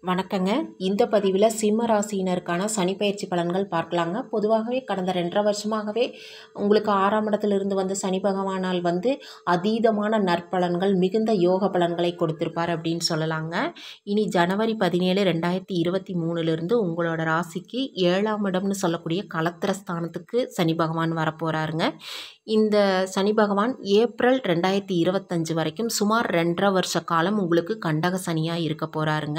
வணக்கங்க இந்த பதிவில் சிம்ம ராசியினருக்கான சனி பயிற்சி பலன்கள் பார்க்கலாங்க பொதுவாகவே கடந்த ரெண்டரை வருஷமாகவே உங்களுக்கு ஆறாம் இடத்திலிருந்து வந்த சனி பகவானால் வந்து அதீதமான நற்பலன்கள் மிகுந்த யோக பலன்களை கொடுத்திருப்பார் அப்படின்னு சொல்லலாங்க இனி ஜனவரி பதினேழு ரெண்டாயிரத்தி இருபத்தி மூணுலேருந்து உங்களோட ராசிக்கு ஏழாம் இடம்னு சொல்லக்கூடிய கலத்திரஸ்தானத்துக்கு சனி பகவான் வரப்போகிறாருங்க இந்த சனி பகவான் ஏப்ரல் ரெண்டாயிரத்தி இருபத்தஞ்சு வரைக்கும் சுமார் ரெண்டரை வருஷ காலம் உங்களுக்கு கண்டக சனியாக இருக்க போகிறாருங்க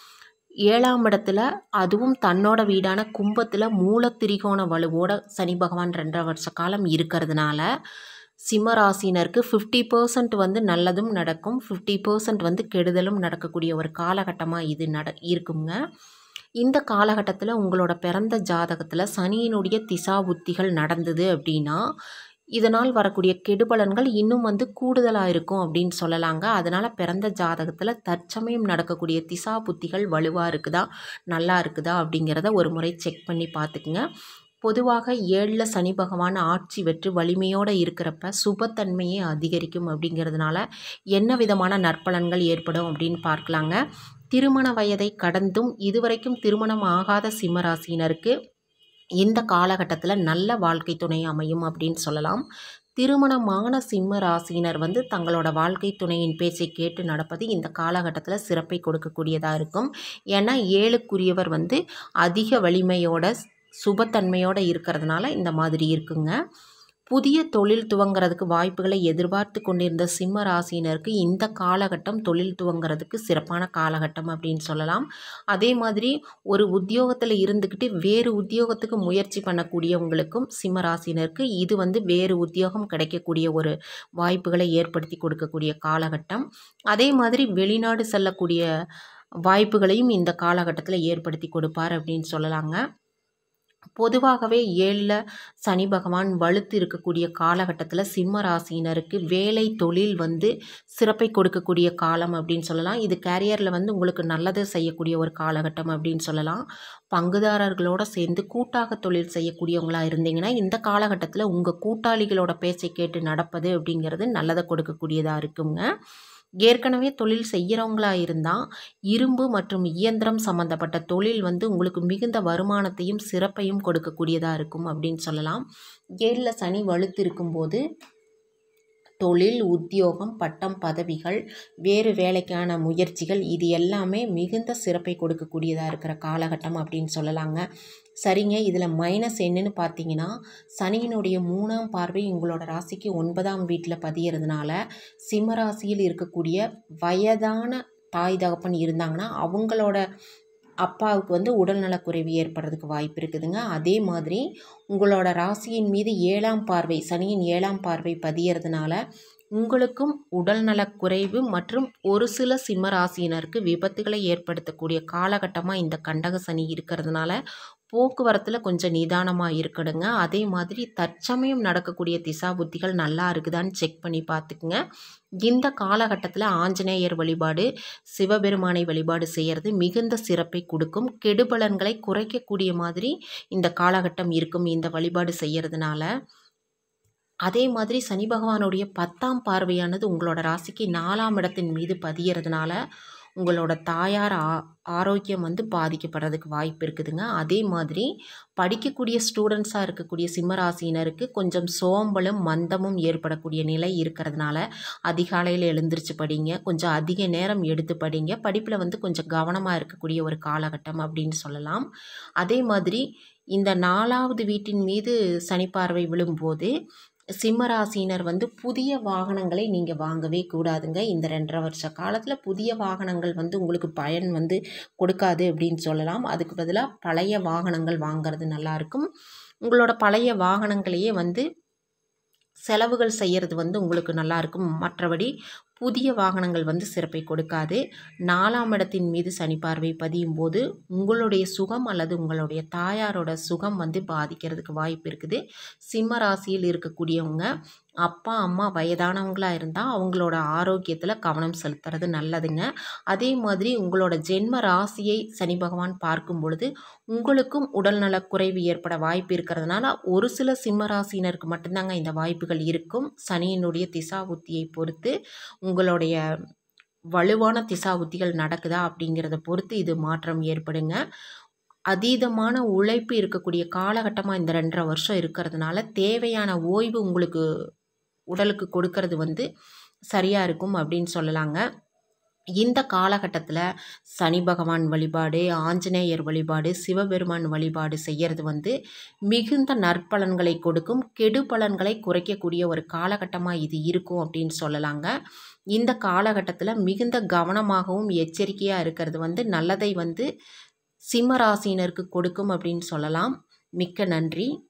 ஏழாம் இடத்துல அதுவும் தன்னோட வீடான கும்பத்தில் மூலத்திரிகோண வலுவோட சனி பகவான் ரெண்டரை வருஷ காலம் இருக்கிறதுனால சிம்ம ராசினருக்கு ஃபிஃப்டி பர்சன்ட் வந்து நல்லதும் நடக்கும் ஃபிஃப்டி பர்சன்ட் வந்து கெடுதலும் நடக்கக்கூடிய ஒரு காலகட்டமாக இது நட இருக்குங்க இந்த காலகட்டத்தில் உங்களோட பிறந்த ஜாதகத்தில் சனியினுடைய திசா புத்திகள் நடந்தது அப்படின்னா இதனால் வரக்கூடிய கெடுபலன்கள் இன்னும் வந்து கூடுதலாக இருக்கும் அப்படின்னு சொல்லலாங்க அதனால் பிறந்த ஜாதகத்தில் தற்சமயம் நடக்கக்கூடிய திசா புத்திகள் வலுவாக இருக்குதா நல்லா இருக்குதா அப்படிங்கிறத ஒரு முறை செக் பண்ணி பார்த்துக்குங்க பொதுவாக ஏழில் சனி பகவான் ஆட்சி வெற்று வலிமையோடு இருக்கிறப்ப சுபத்தன்மையை அதிகரிக்கும் அப்படிங்கிறதுனால என்ன விதமான நற்பலன்கள் ஏற்படும் அப்படின்னு பார்க்கலாங்க திருமண வயதை கடந்தும் இதுவரைக்கும் திருமணம் ஆகாத சிம்மராசினருக்கு இந்த காலகட்டத்தில் நல்ல வாழ்க்கை துணை அமையும் அப்படின்னு சொல்லலாம் திருமணமான சிம்ம ராசியினர் வந்து தங்களோட வாழ்க்கை துணையின் பேச்சை கேட்டு நடப்பது இந்த காலகட்டத்தில் சிறப்பை கொடுக்கக்கூடியதாக இருக்கும் ஏன்னா ஏழுக்குரியவர் வந்து அதிக வலிமையோட சுபத்தன்மையோடு இருக்கிறதுனால இந்த மாதிரி இருக்குங்க புதிய தொழில் துவங்கிறதுக்கு வாய்ப்புகளை எதிர்பார்த்து கொண்டிருந்த சிம்ம ராசியினருக்கு இந்த காலகட்டம் தொழில் துவங்கிறதுக்கு சிறப்பான காலகட்டம் அப்படின்னு சொல்லலாம் அதே மாதிரி ஒரு உத்தியோகத்தில் இருந்துக்கிட்டு வேறு உத்தியோகத்துக்கு முயற்சி பண்ணக்கூடியவங்களுக்கும் சிம்ம ராசியினருக்கு இது வந்து வேறு உத்தியோகம் கிடைக்கக்கூடிய ஒரு வாய்ப்புகளை ஏற்படுத்தி கொடுக்கக்கூடிய காலகட்டம் அதே மாதிரி வெளிநாடு செல்லக்கூடிய வாய்ப்புகளையும் இந்த காலகட்டத்தில் ஏற்படுத்தி கொடுப்பார் அப்படின்னு சொல்லலாங்க பொதுவாகவே ஏழில் சனி பகவான் வலுத்து இருக்கக்கூடிய காலகட்டத்தில் சிம்ம ராசியினருக்கு வேலை தொழில் வந்து சிறப்பை கொடுக்கக்கூடிய காலம் அப்படின்னு சொல்லலாம் இது கேரியரில் வந்து உங்களுக்கு நல்லது செய்யக்கூடிய ஒரு காலகட்டம் அப்படின்னு சொல்லலாம் பங்குதாரர்களோடு சேர்ந்து கூட்டாக தொழில் செய்யக்கூடியவங்களாக இருந்தீங்கன்னா இந்த காலகட்டத்தில் உங்கள் கூட்டாளிகளோட பேச்சை கேட்டு நடப்பது அப்படிங்கிறது நல்லதை கொடுக்கக்கூடியதாக இருக்குங்க ஏற்கனவே தொழில் செய்கிறவங்களா இருந்தால் இரும்பு மற்றும் இயந்திரம் சம்மந்தப்பட்ட தொழில் வந்து உங்களுக்கு மிகுந்த வருமானத்தையும் சிறப்பையும் கொடுக்கக்கூடியதாக இருக்கும் அப்படின்னு சொல்லலாம் ஏழில் சனி வலுத்து இருக்கும்போது தொழில் உத்தியோகம் பட்டம் பதவிகள் வேறு வேலைக்கான முயற்சிகள் இது எல்லாமே மிகுந்த சிறப்பை கொடுக்கக்கூடியதாக இருக்கிற காலகட்டம் அப்படின்னு சொல்லலாங்க சரிங்க இதில் மைனஸ் என்னன்னு பார்த்தீங்கன்னா சனியினுடைய மூணாம் பார்வை உங்களோட ராசிக்கு ஒன்பதாம் வீட்டில் பதியறதுனால சிம்ம ராசியில் இருக்கக்கூடிய வயதான தாய் தகப்பன் இருந்தாங்கன்னா அவங்களோட அப்பாவுக்கு வந்து உடல்நலக்குறைவு ஏற்படுறதுக்கு வாய்ப்பு இருக்குதுங்க அதே மாதிரி உங்களோட ராசியின் மீது ஏழாம் பார்வை சனியின் ஏழாம் பார்வை பதியறதுனால உங்களுக்கும் உடல்நலக்குறைவு மற்றும் ஒரு சில சிம்ம ராசியினருக்கு விபத்துகளை ஏற்படுத்தக்கூடிய காலகட்டமாக இந்த கண்டக சனி இருக்கிறதுனால போக்குவரத்தில் கொஞ்சம் நிதானமாக இருக்கணுங்க அதே மாதிரி தற்சமயம் நடக்கக்கூடிய திசா புத்திகள் நல்லா இருக்குதான்னு செக் பண்ணி பார்த்துக்குங்க இந்த காலகட்டத்தில் ஆஞ்சநேயர் வழிபாடு சிவபெருமானை வழிபாடு செய்கிறது மிகுந்த சிறப்பை கொடுக்கும் கெடுபலன்களை குறைக்கக்கூடிய மாதிரி இந்த காலகட்டம் இருக்கும் இந்த வழிபாடு செய்கிறதுனால அதே மாதிரி சனி பகவானுடைய பத்தாம் பார்வையானது உங்களோட ராசிக்கு நாலாம் இடத்தின் மீது பதியறதுனால உங்களோட தாயார் ஆ ஆரோக்கியம் வந்து பாதிக்கப்படுறதுக்கு வாய்ப்பு இருக்குதுங்க அதே மாதிரி படிக்கக்கூடிய ஸ்டூடெண்ட்ஸாக இருக்கக்கூடிய சிம்மராசினருக்கு கொஞ்சம் சோம்பலும் மந்தமும் ஏற்படக்கூடிய நிலை இருக்கிறதுனால அதிகாலையில் எழுந்திரிச்சு படிங்க கொஞ்சம் அதிக நேரம் எடுத்து படிங்க படிப்பில் வந்து கொஞ்சம் கவனமாக இருக்கக்கூடிய ஒரு காலகட்டம் அப்படின்னு சொல்லலாம் அதே மாதிரி இந்த நாலாவது வீட்டின் மீது சனிப்பார்வை விழும்போது சிம்மராசினர் வந்து புதிய வாகனங்களை நீங்கள் வாங்கவே கூடாதுங்க இந்த ரெண்டரை வருஷ காலத்தில் புதிய வாகனங்கள் வந்து உங்களுக்கு பயன் வந்து கொடுக்காது அப்படின்னு சொல்லலாம் அதுக்கு பதிலாக பழைய வாகனங்கள் வாங்கிறது நல்லாயிருக்கும் உங்களோட பழைய வாகனங்களையே வந்து செலவுகள் செய்கிறது வந்து உங்களுக்கு நல்லாயிருக்கும் மற்றபடி புதிய வாகனங்கள் வந்து சிறப்பை கொடுக்காது நாலாம் இடத்தின் மீது சனி பார்வை பதியும் போது உங்களுடைய சுகம் அல்லது உங்களுடைய தாயாரோட சுகம் வந்து பாதிக்கிறதுக்கு வாய்ப்பு இருக்குது சிம்ம ராசியில் இருக்கக்கூடியவங்க அப்பா அம்மா வயதானவங்களாக இருந்தால் அவங்களோட ஆரோக்கியத்தில் கவனம் செலுத்துறது நல்லதுங்க அதே மாதிரி உங்களோட ஜென்ம ராசியை சனி பகவான் பார்க்கும் பொழுது உங்களுக்கும் உடல்நலக் குறைவு ஏற்பட வாய்ப்பு இருக்கிறதுனால ஒரு சில சிம்ம ராசினருக்கு மட்டும்தாங்க இந்த வாய்ப்புகள் இருக்கும் சனியினுடைய திசா புத்தியை பொறுத்து உங்களுடைய வலுவான திசா புத்திகள் நடக்குதா அப்படிங்கிறத பொறுத்து இது மாற்றம் ஏற்படுங்க அதீதமான உழைப்பு இருக்கக்கூடிய காலகட்டமாக இந்த ரெண்டரை வருஷம் இருக்கிறதுனால தேவையான ஓய்வு உங்களுக்கு உடலுக்கு கொடுக்கறது வந்து சரியாக இருக்கும் அப்படின்னு சொல்லலாங்க இந்த காலகட்டத்தில் சனி பகவான் வழிபாடு ஆஞ்சநேயர் வழிபாடு சிவபெருமான் வழிபாடு செய்கிறது வந்து மிகுந்த நற்பலன்களை கொடுக்கும் கெடு பலன்களை குறைக்கக்கூடிய ஒரு காலகட்டமாக இது இருக்கும் அப்படின்னு சொல்லலாங்க இந்த காலகட்டத்தில் மிகுந்த கவனமாகவும் எச்சரிக்கையாக இருக்கிறது வந்து நல்லதை வந்து சிம்ம ராசியினருக்கு கொடுக்கும் அப்படின்னு சொல்லலாம் மிக்க நன்றி